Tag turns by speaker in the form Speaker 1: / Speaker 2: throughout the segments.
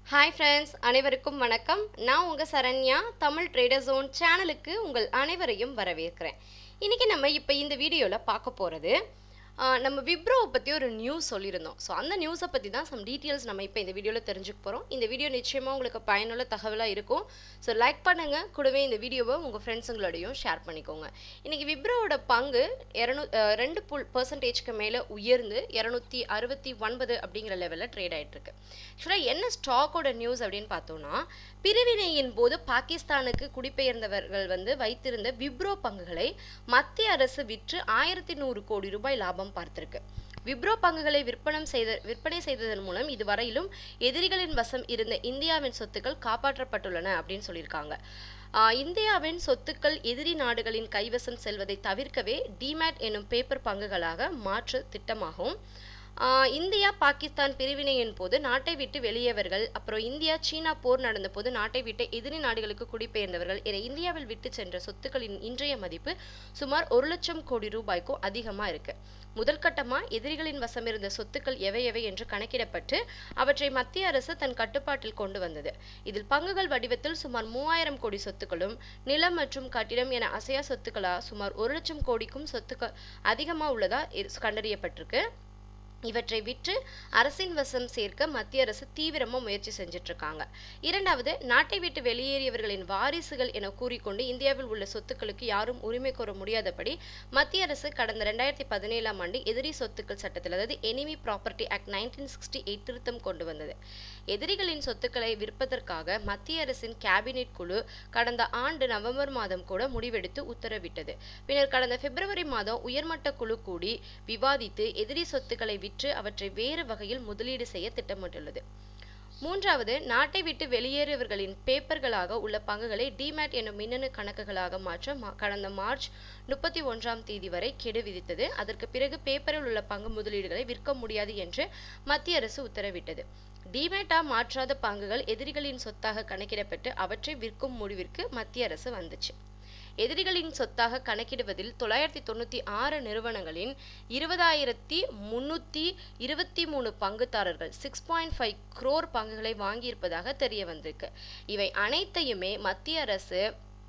Speaker 1: hi friends அனைவருக்கும் வணக்கம் நான் உங்கள் சரண்யா தமிழ் ட்ரேடர் ஜோன் சேனலுக்கு உங்கள் அனைவரையும் வரவேற்கிறேன் இன்றைக்கி நம்ம இப்போ இந்த வீடியோவில் பார்க்க போகிறது நம்ம விப்ரோவை பற்றி ஒரு நியூஸ் சொல்லியிருந்தோம் ஸோ அந்த நியூஸை பற்றி தான் சம் டீட்டெயில்ஸ் நம்ம இப்போ இந்த வீடியோவில் தெரிஞ்சுக்க போகிறோம் இந்த வீடியோ நிச்சயமாக உங்களுக்கு பயனுள்ள தகவலாக இருக்கும் ஸோ லைக் பண்ணுங்கள் கூடவே இந்த வீடியோவை உங்கள் ஃப்ரெண்ட்ஸுங்களோடையும் ஷேர் பண்ணிக்கோங்க இன்றைக்கி விப்ரோவோட பங்கு இரநூ அஹ், ரெண்டு புல் பர்சன்டேஜ்க்கு மேலே உயர்ந்து இரநூத்தி அறுபத்தி ஒன்பது அப்படிங்கிற லெவலில் ட்ரேட் ஆகிட்டுருக்கு ஆக்சுவலாக என்ன ஸ்டாக்கோட நியூஸ் அப்படின்னு பார்த்தோம்னா பிரிவினையின் போது பாகிஸ்தானுக்கு குடிபெயர்ந்தவர்கள் வந்து வைத்திருந்த விப்ரோ பங்குகளை மத்திய அரசு விற்று ஆயிரத்தி நூறு கோடி ரூபாய் லாபம் பார்த்திருக்கு விப்ரோ பங்குகளை விற்பனம் செய்த விற்பனை செய்ததன் மூலம் இதுவரையிலும் எதிரிகளின் வசம் இருந்த இந்தியாவின் சொத்துக்கள் காப்பாற்றப்பட்டுள்ளன அப்படின்னு சொல்லியிருக்காங்க ஆஹ் இந்தியாவின் சொத்துக்கள் எதிரி நாடுகளின் கைவசம் செல்வதை தவிர்க்கவே டிமேட் என்னும் பேப்பர் பங்குகளாக மாற்று திட்டமாகும் ஆஹ் இந்தியா பாகிஸ்தான் பிரிவினையின் போது நாட்டை விட்டு வெளியவர்கள் அப்புறம் இந்தியா சீனா போர் நடந்த போது நாட்டை விட்டு எதிரி நாடுகளுக்கு குடிபெயர்ந்தவர்கள் என இந்தியாவில் விட்டு சென்ற சொத்துக்களின் இன்றைய மதிப்பு சுமார் ஒரு லட்சம் கோடி ரூபாய்க்கும் அதிகமாக இருக்கு முதல் கட்டமா எதிரிகளின் வசம் இருந்த சொத்துக்கள் எவை எவை என்று கணக்கிடப்பட்டு அவற்றை மத்திய அரசு தன் கட்டுப்பாட்டில் கொண்டு வந்தது இதில் பங்குகள் வடிவத்தில் சுமார் மூவாயிரம் கோடி சொத்துக்களும் நிலம் மற்றும் கட்டிடம் என அசையா சொத்துக்களா சுமார் ஒரு லட்சம் கோடிக்கும் சொத்துக்கள் அதிகமாக உள்ளதா இரு- கண்டறியப்பட்டிருக்கு இவற்றை விற்று அரசின் வசம் சேர்க்க மத்திய அரசு தீவிரமாக முயற்சி செஞ்சுட்டு இருக்காங்க இரண்டாவது நாட்டை விட்டு வெளியேறியவர்களின் வாரிசுகள் என கூறிக்கொண்டு இந்தியாவில் உள்ள சொத்துக்களுக்கு யாரும் உரிமை கோர முடியாதபடி மத்திய அரசு கடந்த ரெண்டாயிரத்தி பதினேழாம் ஆண்டு எதிரி சொத்துக்கள் சட்டத்தில் அதாவது enemy property act nineteen sixty eight திருத்தம் கொண்டு வந்தது எதிரிகளின் சொத்துக்களை விற்பதற்காக மத்திய அரசின் கேபினெட் குழு கடந்த ஆண்டு நவம்பர் மாதம் கூட முடிவெடுத்து உத்தரவிட்டது பின்னர் கடந்த பிப்ரவரி மாதம் உயர்மட்ட குழு கூடி விவாதித்து எதிரி சொத்துக்களை விற்று அவற்றை வேறு வகையில் முதலீடு செய்ய திட்டமிட்டுள்ளது மூன்றாவது நாட்டை விட்டு வெளியேறியவர்களின் பேப்பர்களாக உள்ள பங்குகளை டிமேட் என்னும் மின்னணு கணக்குகளாக மாற்ற மா- கடந்த மார்ச் முப்பத்தி ஒன்றாம் தேதி வரை கெடு விதித்தது அதற்கு பிறகு பேப்பரில் உள்ள பங்கு முதலீடுகளை விற்க முடியாது என்று மத்திய அரசு உத்தரவிட்டது டிமேட்டா மாற்றாத பங்குகள் எதிரிகளின் சொத்தாக கணக்கிடப்பட்டு அவற்றை விற்கும் முடிவிற்கு மத்திய அரசு வந்துச்சு எதிரிகளின் சொத்தாக கணக்கிடுவதில் தொள்ளாயிரத்தி தொண்ணூற்றி ஆறு நிறுவனங்களின் இருபதாயிரத்தி முன்னூற்றி இருபத்தி மூணு பங்குதாரர்கள் சிக்ஸ் பாயிண்ட் ஃபைவ் க்ரோர் பங்குகளை வாங்கியிருப்பதாக தெரிய வந்திருக்கு இவை அனைத்தையுமே மத்திய அரசு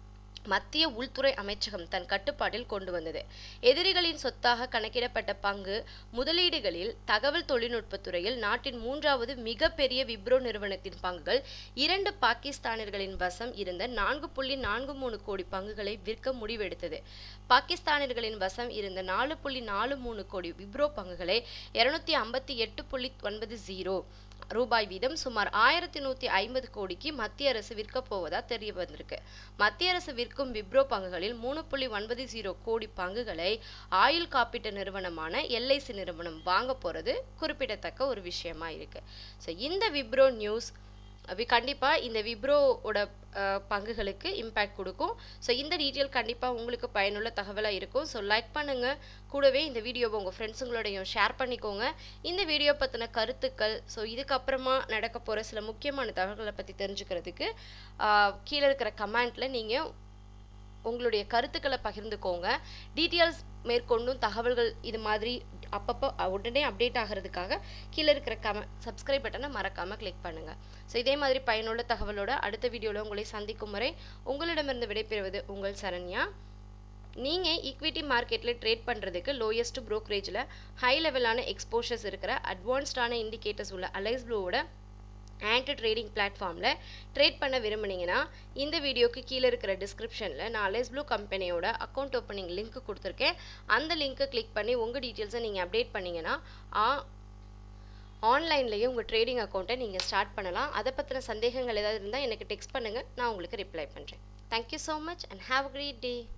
Speaker 1: மத்திய உள்துறை அமைச்சகம் தன் கட்டுப்பாட்டில் கொண்டு வந்தது எதிரிகளின் சொத்தாக கணக்கிடப்பட்ட பங்கு முதலீடுகளில் தகவல் தொழில்நுட்பத் துறையில் நாட்டின் மூன்றாவது மிகப்பெரிய விப்ரோ நிறுவனத்தின் பங்குகள் இரண்டு பாகிஸ்தானியர்களின் வசம் இருந்த நான்கு புள்ளி நான்கு மூணு கோடி பங்குகளை விற்க முடிவெடுத்தது பாகிஸ்தானியர்களின் வசம் இருந்த நாலு புள்ளி நாலு மூணு கோடி விப்ரோ பங்குகளை இருநூத்தி ஐம்பத்தி எட்டு புள்ளி ஒன்பது ஜீரோ ரூபாய் வீதம் சுமார் ஆயிரத்தி நூற்றி ஐம்பது கோடிக்கு மத்திய அரசு விற்கப் போவதா தெரிய வந்திருக்கு மத்திய அரசு விற்கும் விப்ரோ பங்குகளில் மூணு புள்ளி ஒன்பது ஜீரோ கோடி பங்குகளை ஆயுள் காப்பீட்டு நிறுவனமான எல்ஐசி நிறுவனம் வாங்க போகிறது குறிப்பிடத்தக்க ஒரு விஷயமா இருக்கு ஸோ இந்த விப்ரோ நியூஸ் வி கண்டிப்பாக இந்த விப்ரோவோட அஹ், பங்குகளுக்கு இம்பேக்ட் கொடுக்கும் ஸோ இந்த டீட்டெயில் கண்டிப்பாக உங்களுக்கு பயனுள்ள தகவலாக இருக்கும் ஸோ லைக் பண்ணுங்கள் கூடவே இந்த வீடியோவை உங்கள் ஃப்ரெண்ட்ஸுங்களோடையும் ஷேர் பண்ணிக்கோங்க இந்த வீடியோ பற்றின கருத்துக்கள் ஸோ இதுக்கப்புறமா நடக்க போகிற சில முக்கியமான தகவல்களை பற்றி தெரிஞ்சுக்கிறதுக்கு ஆஹ், கீழே இருக்கிற கமெண்ட்டில் நீங்கள் உங்களுடைய கருத்துக்களை பகிர்ந்துக்கோங்க டீட்டெயில்ஸ் மேற்கொண்டும் தகவல்கள் இது மாதிரி அப்பப்போ உடனே அப்டேட் ஆகிறதுக்காக கீழே இருக்கிற கம சப்ஸ்கிரைப் பட்டனை மறக்காமல் கிளிக் பண்ணுங்கள் ஸோ இதே மாதிரி பயனுள்ள தகவலோட அடுத்த வீடியோவில் உங்களை சந்திக்கும் வரை உங்களிடமிருந்து விடைபெறுவது உங்கள் சரண்யா நீங்கள் ஈக்விட்டி மார்க்கெட்டில் ட்ரேட் பண்ணுறதுக்கு லோயஸ்ட் ப்ரோக்கரேஜில் ஹை லெவலான எக்ஸ்போஷர்ஸ் இருக்கிற அட்வான்ஸ்டான இண்டிகேட்டர்ஸ் உள்ள அலைஸ் ப்ளூவோட ஆன்டி ட்ரேடிங் பிளாட்ஃபார்மில் ட்ரேட் பண்ண விரும்புனீங்கன்னா இந்த வீடியோக்கு கீழே இருக்கிற டிஸ்கிரிப்ஷனில் நான் அலைஸ் ப்ளூ கம்பெனியோட அக்கௌண்ட் ஓப்பனிங் லிங்க் கொடுத்துருக்கேன் அந்த லிங்க்கை கிளிக் பண்ணி உங்கள் டீட்டெயில்ஸை நீங்கள் அப்டேட் பண்ணிங்கன்னா ஆன்லைன்லேயே உங்கள் ட்ரேடிங் அக்கௌண்ட்டை நீங்கள் ஸ்டார்ட் பண்ணலாம் அதை பற்றின சந்தேகங்கள் ஏதாவது இருந்தால் எனக்கு டெக்ஸ்ட் பண்ணுங்கள் நான் உங்களுக்கு ரிப்ளை பண்ணுறேன் thank you so much and have a great day